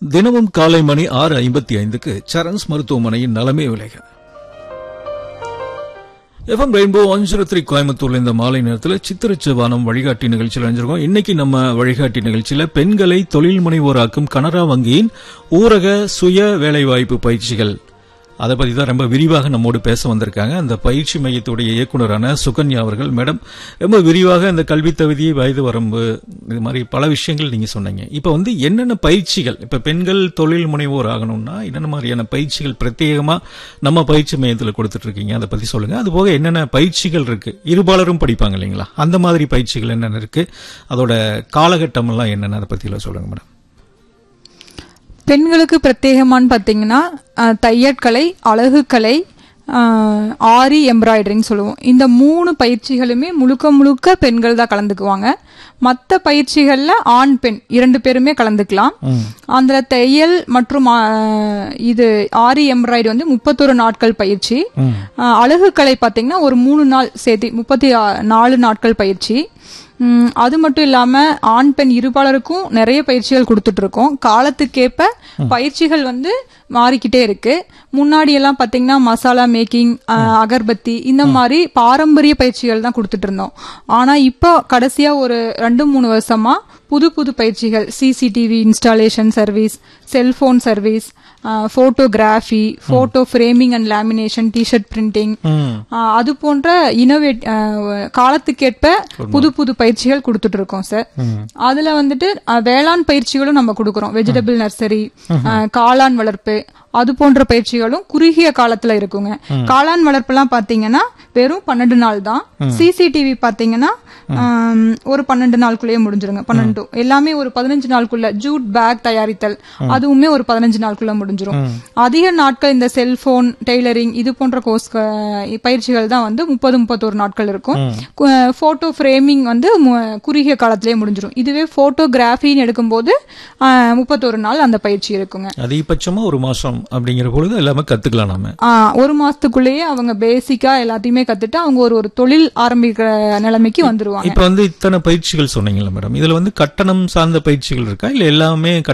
தினமும் காலை மணி ஆறு ஐம்பத்தி ஐந்துக்கு சரண்ஸ் மருத்துவமனையின் நலமே விலைக FM rainbow one zero three கோயம்புத்தூர்ல இந்த மாலை நேரத்தில் சித்திரச்சவானம் வழிகாட்டி நிகழ்ச்சியில் அணிஞ்சிருக்கோம் இன்னைக்கு நம்ம வழிகாட்டி நிகழ்ச்சியில பெண்களை தொழில் முனைவோராக்கும் கனரா வங்கியின் ஊரக சுய வேலைவாய்ப்பு பயிற்சிகள் அதை பத்தி தான் ரொம்ப விரிவாக நம்மோடு பேச வந்திருக்காங்க அந்த பயிற்சி மையத்துடைய இயக்குனரான சுகன்யா அவர்கள் மேடம் ரொம்ப விரிவாக இந்த கல்வி தகுதி வயது வரம்பு இது மாதிரி பல விஷயங்கள் நீங்க சொன்னீங்க இப்போ வந்து என்னென்ன பயிற்சிகள் இப்போ பெண்கள் தொழில் முனைவோர் ஆகணும்னா என்னென்ன மாதிரியான பயிற்சிகள் பிரத்யேகமா நம்ம பயிற்சி மையத்தில் கொடுத்துட்டு இருக்கீங்க அதை பத்தி சொல்லுங்க அது போக என்னென்ன பயிற்சிகள் இருக்கு இருபாலரும் படிப்பாங்க இல்லைங்களா அந்த மாதிரி பயிற்சிகள் என்னென்ன இருக்கு அதோட காலகட்டம் எல்லாம் என்னென்ன அதை பத்தி எல்லாம் சொல்லுங்க மேடம் பெண்களுக்கு பிரத்யேகமான்னு பார்த்தீங்கன்னா அஹ், தையற்கலை அழகுக்கலை அஹ், ஆரி எம்ப்ராய்டரின்னு சொல்லுவோம் இந்த மூணு பயிற்சிகளுமே முழுக்க முழுக்க பெண்கள் தான் கலந்துக்குவாங்க மற்ற பயிற்சிகளில் ஆண் பெண் இரண்டு பேருமே கலந்துக்கலாம் அந்த தையல் மற்றும் அஹ், இது ஆரி எம்ப்ராய்டரி வந்து முப்பத்தொரு நாட்கள் பயிற்சி அஹ், அழகுக்கலை பார்த்தீங்கன்னா ஒரு மூணு நாள் சேர்த்து முப்பத்தி ஆ- நாலு நாட்கள் பயிற்சி ம், அது மட்டும் இல்லாம ஆண் பெண் இருபாலருக்கும் நிறைய பயிற்சிகள் கொடுத்துட்டு இருக்கோம் காலத்துக்கேற்ப பயிற்சிகள் வந்து மாறிக்கிட்டே இருக்கு முன்னாடி எல்லாம் பாத்தீங்கன்னா மசாலா மேக்கிங் அகர்பத்தி இந்த மாதிரி பாரம்பரிய பயிற்சிகள் தான் கொடுத்துட்டு இருந்தோம் ஆனா இப்போ கடைசியா ஒரு ரெண்டு மூணு வருஷமா புது புது பயிற்சிகள் CCTV installation service cellphone service photography photo framing and lamination T shirt printing அது போன்ற இனோவேட் காலத்துக்கேற்ப புது புது பயிற்சிகள் கொடுத்துட்டு இருக்கோம் சார் அதுல வந்துட்டு அஹ், வேளாண் பயிற்சிகளும் நம்ம கொடுக்கறோம் வெஜிடபிள் நர்சரி காளான் வளர்ப்பு அது போன்ற பயிற்சிகளும் குறுகிய காலத்துல இருக்குங்க காளான் வளர்ப்புலாம் பாத்தீங்கன்னா வெறும் பன்னெண்டு நாள் தான் சிசிடிவி பாத்தீங்கன்னா ஆம், ஒரு பன்னெண்டு நாளுக்குள்ளேயே முடிஞ்சிருங்க பன்னெண்டு எல்லாமே ஒரு பதினஞ்சு நாளுக்குள்ள ஜூட் பேக் தயாரித்தல் அதுவுமே ஒரு பதினஞ்சு நாளுக்குள்ள முடிஞ்சிரும் அதிக நாட்கள் இந்த செல்போன் டெய்லரிங் இது போன்ற கோர்ஸ் பயிற்சிகள் தான் வந்து முப்பது முப்பத்தோரு நாட்கள் இருக்கும் போட்டோ ஃப்ரேமிங் வந்து மு- குறுகிய காலத்திலேயே முடிஞ்சிரும் இதுவே போட்டோகிராஃபின்னு எடுக்கும்போது ஆ, முப்பத்தோரு நாள் அந்த பயிற்சி இருக்குங்க அதிகபட்சமா ஒரு மாசம் அப்படிங்கிற பொழுது எல்லாமே கத்துக்கலாம் நாம ஆ, ஒரு மாசத்துக்குள்ளேயே அவங்க பேசிக்கா எல்லாத்தையுமே கத்துட்டு அவங்க ஒரு ஒரு தொழில் ஆரம்பிக்கிற நிலைமைக்கு வந்துருவாங்க இப்ப வந்து இத்தனை பயிற்சிகள் சொன்னீங்கல்ல மேடம் இதுல வந்து கட்டணம் சார்ந்த பயிற்சிகள் இருக்கா இல்ல எல்லாமே